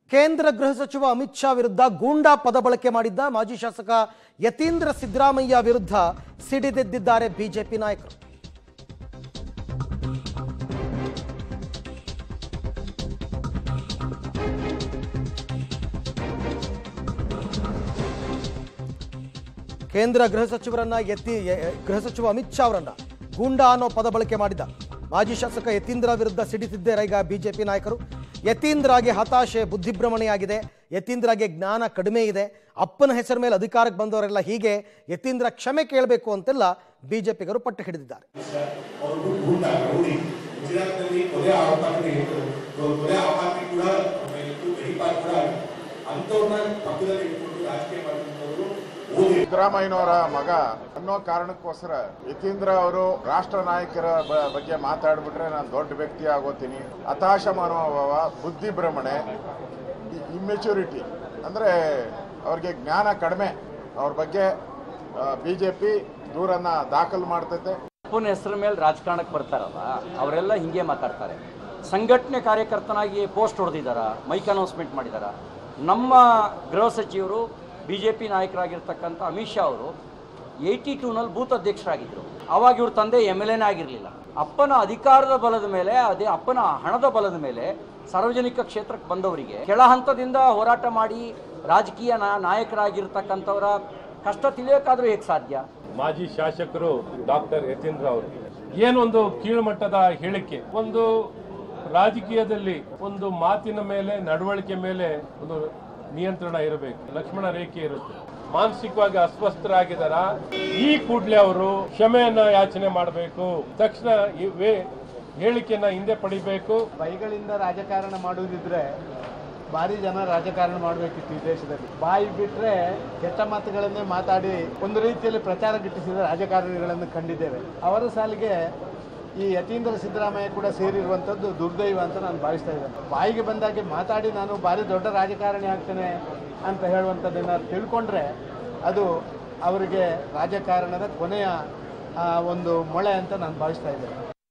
ಕೇಂದ್ರ ಗೃಹ ಸಚಿವ ಅಮಿತ್ ಶಾ ವಿರುದ್ಧ ಗೂಂಡಾ ಪದ ಬಳಕೆ ಮಾಡಿದ್ದ ಮಾಜಿ ಶಾಸಕ ಯತೀಂದ್ರ ಸಿದ್ದರಾಮಯ್ಯ ವಿರುದ್ಧ ಸಿಡಿದೆದ್ದಿದ್ದಾರೆ ಬಿಜೆಪಿ ನಾಯಕರು ಕೇಂದ್ರ ಗೃಹ ಸಚಿವರನ್ನ ಎತ್ತಿ ಎ- ಎ- ಗೃಹ ಸಚಿವ ಅಮಿತ್ ಶಾ ಅವರನ್ನ ಗೂಂಡಾ ಅನ್ನೋ ಪದ ಬಳಕೆ ಮಾಡಿದ್ದ ಮಾಜಿ ಶಾಸಕ ಯತೀಂದ್ರ ವಿರುದ್ಧ ಸಿಡಿತಿದ್ದಾರೆ ಈಗ ಬಿಜೆಪಿ ನಾಯಕರು ಯತೀಂದ್ರಾಗೆ ಹತಾಶೆ ಬುದ್ಧಿಭ್ರಮಣೆಯಾಗಿದೆ ಯತೀಂದ್ರಾಗೆ ಜ್ಞಾನ ಕಡಿಮೆ ಇದೆ ಅಪ್ಪನ ಹೆಸರ ಮೇಲೆ ಅಧಿಕಾರಕ್ಕೆ ಬಂದವರೆಲ್ಲ ಹೀಗೆ ಯತೀಂದ್ರ ಕ್ಷಮೆ ಕೇಳಬೇಕು ಅಂತೆಲ್ಲ ಬಿಜೆಪಿಗರು ಪಟ್ಟು ಹಿಡಿದಿದ್ದಾರೆ ಅವರು ಗೂಂಡ ರೌಡಿ ಗುಜರಾತ್ನಲ್ಲಿ ಕೊಲೆ ಆರೋಪಿ ಕೊಲೆ ಆರೋಪಿ ಕೂಡ ಇತ್ತು ಗಡಿಪಾರ್ ಕೂಡ ಅಂಥವ್ರನ್ನ ಪಕ್ಕದಲ್ಲಿ ಇಟ್ಕೊಂಡು ರಾಜಕೀಯ ಮಾಡಿದಂಥವ್ರು ಓದಿ ಸಿದ್ದರಾಮಯ್ಯನವರ ಮಗ ಅನ್ನೋ ಕಾರಣಕ್ಕೋಸ್ಕರ ಯತೀಂದ್ರ ಅವರು ರಾಷ್ಟ್ರ ನಾಯಕರ ಬ- ಬಗ್ಗೆ ಮಾತಾಡ್ಬಿಟ್ರೆ ನಾನು ದೊಡ್ಡ ವ್ಯಕ್ತಿ ಆಗೋತೀನಿ ಹತಾಶ ಮನೋಭಾವ ಬುದ್ಧಿ ಭ್ರಮಣೆ ಇಮ್ಮೆಚುರಿಟಿ ಅಂದ್ರೆ ಅವ್ರಿಗೆ ಜ್ಞಾನ ಕಡಿಮೆ ಅವ್ರ ಬಗ್ಗೆ ಬಿಜೆಪಿ ದೂರನ್ನ ದಾಖಲು ಮಾಡ್ತೈತೆ ಅಪ್ಪನ ಹೆಸರ ಮೇಲೆ ರಾಜಕಾರಣಕ್ಕೆ ಬರ್ತಾರಲ್ಲ ಅವರೆಲ್ಲ ಹಿಂಗೆ ಮಾತಾಡ್ತಾರೆ ಸಂಘಟನೆ ಕಾರ್ಯಕರ್ತನಾಗಿ ಪೋಸ್ಟ್ ಹೊಡೆದಿದ್ದಾರ ಮೈಕ್ ಅನೌನ್ಸ್ಮೆಂಟ್ ಮಾಡಿದಾರ ನಮ್ಮ ಗೃಹ ಸಚಿವರು ಬಿ ಜೆ ಪಿ ನಾಯಕರಾಗಿರ್ತಕ್ಕಂಥ ಅಮಿತ್ ಶಾ ಅವರು ಏಯ್ಟಿ ಟೂನಲ್ಲಿ ಬೂತ್ ಅಧ್ಯಕ್ಷರಾಗಿದ್ದರು ಅವಾಗ ಇವ್ರ ತಂದೆ ಎಮ್ ಎಲ್ ಎನೇ ಆಗಿರಲಿಲ್ಲ ಅಪ್ಪನ ಅಧಿಕಾರದ ಬಲದ ಮೇಲೆ ಅದೇ ಅಪ್ಪನ ಹಣದ ಬಲದ ಮೇಲೆ ಸಾರ್ವಜನಿಕ ಕ್ಷೇತ್ರಕ್ಕೆ ಬಂದವರಿಗೆ ಕೆಳ ಹಂತದಿಂದ ಹೋರಾಟ ಮಾಡಿ ರಾಜಕೀಯ ನಾ- ನಾಯಕರಾಗಿರ್ತಕ್ಕಂಥವರ ಕಷ್ಟ ತಿಳಿಯೋಕ್ಕಾದ್ರೂ ಹೇಗೆ ಸಾಧ್ಯ ಮಾಜಿ ಶಾಸಕರು ಡಾಕ್ಟರ್ ಯತೀಂದ್ರ ಅವರು ಏನೊಂದು ಕೀಳುಮಟ್ಟದ ಹೇಳಿಕೆ ಒಂದು ರಾಜಕೀಯದಲ್ಲಿ ಒಂದು ಮಾತಿನ ಮೇಲೆ ನಡವಳಿಕೆ ಮೇಲೆ ಒಂದು ನಿಯಂತ್ರಣ ಇರಬೇಕು ಲಕ್ಷ್ಮಣ ರೇಖೆ ಇರುತ್ತೆ ಮಾನಸಿಕವಾಗಿ ಅಸ್ವಸ್ಥರಾಗಿದ್ದಾರ ಈ ಕೂಡಲೇ ಅವರು ಕ್ಷಮೆಯನ್ನ ಯಾಚನೆ ಮಾಡಬೇಕು ತಕ್ಷಣ ಈ ವೇ- ಹೇಳಿಕೆಯನ್ನ ಹಿಂದೆ ಪಡಿಬೇಕು ಬೈಗಳಿಂದ ರಾಜಕಾರಣ ಮಾಡುವುದಿದ್ರೆ ಭಾರಿ ಜನ ರಾಜಕಾರಣ ಮಾಡಬೇಕಿತ್ತು ಈ ದೇಶದಲ್ಲಿ ಬಾಯಿ ಬಿಟ್ರೆ ಕೆಟ್ಟ ಮಾತುಗಳನ್ನೇ ಮಾತಾಡಿ ಒಂದು ರೀತಿಯಲ್ಲಿ ಪ್ರಚಾರ ಗಿಟ್ಟಿಸಿದ ರಾಜಕಾರಣಿಗಳನ್ನು ಕಂಡಿದ್ದೇವೆ ಅವರ ಸಾಲಿಗೆ ಈ ಯತೀಂದ್ರ ಸಿದ್ದರಾಮಯ್ಯ ಕೂಡ ಸೇರಿರುವಂಥದ್ದು ದುರ್ದೈವ ಅಂತ ನಾನು ಭಾವಿಸ್ತಾ ಇದ್ದೇನೆ ಬಾಯಿಗೆ ಬಂದಾಗೆ ಮಾತಾಡಿ ನಾನು ಭಾರಿ ದೊಡ್ಡ ರಾಜಕಾರಣಿ ಆಗ್ತೇನೆ ಅಂತ ಹೇಳುವಂಥದ್ದನ್ನು ತಿಳ್ಕೊಂಡ್ರೆ ಅದು ಅವರಿಗೆ ರಾಜಕಾರಣದ ಕೊನೆಯ ಆ, ಒಂದು ಮೊಳೆ ಅಂತ ನಾನು ಭಾವಿಸ್ತಾ ಇದ್ದೇನೆ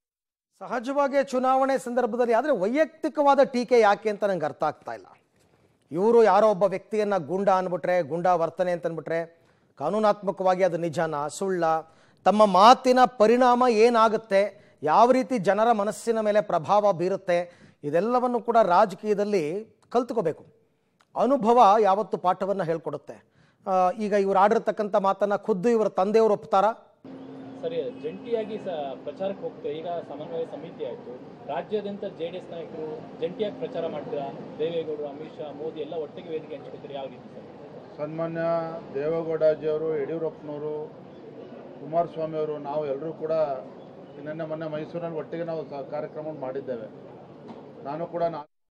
ಸಹಜವಾಗಿ ಚುನಾವಣೆ ಸಂದರ್ಭದಲ್ಲಿ ಆದರೆ ವೈಯಕ್ತಿಕವಾದ ಟೀಕೆ ಯಾಕೆ ಅಂತ ನಂಗೆ ಅರ್ಥ ಆಗ್ತಾ ಇಲ್ಲ ಇವರು ಯಾರೋ ಒಬ್ಬ ವ್ಯಕ್ತಿಯನ್ನ ಗುಂಡ ಅಂದ್ಬಿಟ್ರೆ ಗುಂಡ ವರ್ತನೆ ಅಂತ ಅಂದ್ಬಿಟ್ರೆ ಕಾನೂನಾತ್ಮಕವಾಗಿ ಅದು ನಿಜಾನ ಸುಳ್ಳ ತಮ್ಮ ಮಾತಿನ ಪರಿಣಾಮ ಏನಾಗುತ್ತೆ ಯಾವ ರೀತಿ ಜನರ ಮನಸ್ಸಿನ ಮೇಲೆ ಪ್ರಭಾವ ಬೀರುತ್ತೆ ಇದೆಲ್ಲವನ್ನು ಕೂಡ ರಾಜಕೀಯದಲ್ಲಿ ಕಲ್ತ್ಕೋಬೇಕು ಅನುಭವ ಯಾವತ್ತು ಪಾಠವನ್ನು ಹೇಳ್ಕೊಡುತ್ತೆ ಆ, ಈಗ ಇವ್ರು ಆಡಿರ್ತಕ್ಕಂಥ ಮಾತನ್ನ ಖುದ್ದು ಇವರ ತಂದೆಯವರು ಒಪ್ತಾರಾ ಸರಿ ಜಂಟಿಯಾಗಿ ಸ ಪ್ರಚಾರಕ್ಕೆ ಹೋಗ್ತೇವೆ ಈಗ ಸಮನ್ವಯ ಸಮಿತಿ ಆಯಿತು ರಾಜ್ಯಾದ್ಯಂತ ಜೆ ಡಿ ಎಸ್ ನಾಯಕರು ಜಂಟಿಯಾಗಿ ಪ್ರಚಾರ ಮಾಡ್ತೀರಾ ದೇವೇಗೌಡರು ಅಮಿತ್ ಶಾ ಮೋದಿ ಎಲ್ಲ ಒಟ್ಟಿಗೆ ವೇದಿಕೆ ಹಂಚ್ಕೊತೀರಿ ಯಾವ ರೀತಿ ಸರ್ ಸನ್ಮಾನ್ಯ ದೇವೇಗೌಡಜಿಯವರು ಯಡಿಯೂರಪ್ಪನವರು ಕುಮಾರಸ್ವಾಮಿ ಅವರು ನಾವು ಎಲ್ಲರೂ ಕೂಡ ನಿನ್ನೆ ಮೊನ್ನೆ ಮೈಸೂರಿನಲ್ಲಿ ಒಟ್ಟಿಗೆ ನಾವು ಸ ಕಾರ್ಯಕ್ರಮ ಮಾಡಿದ್ದೇವೆ ನಾನು ಕೂಡ ನಾ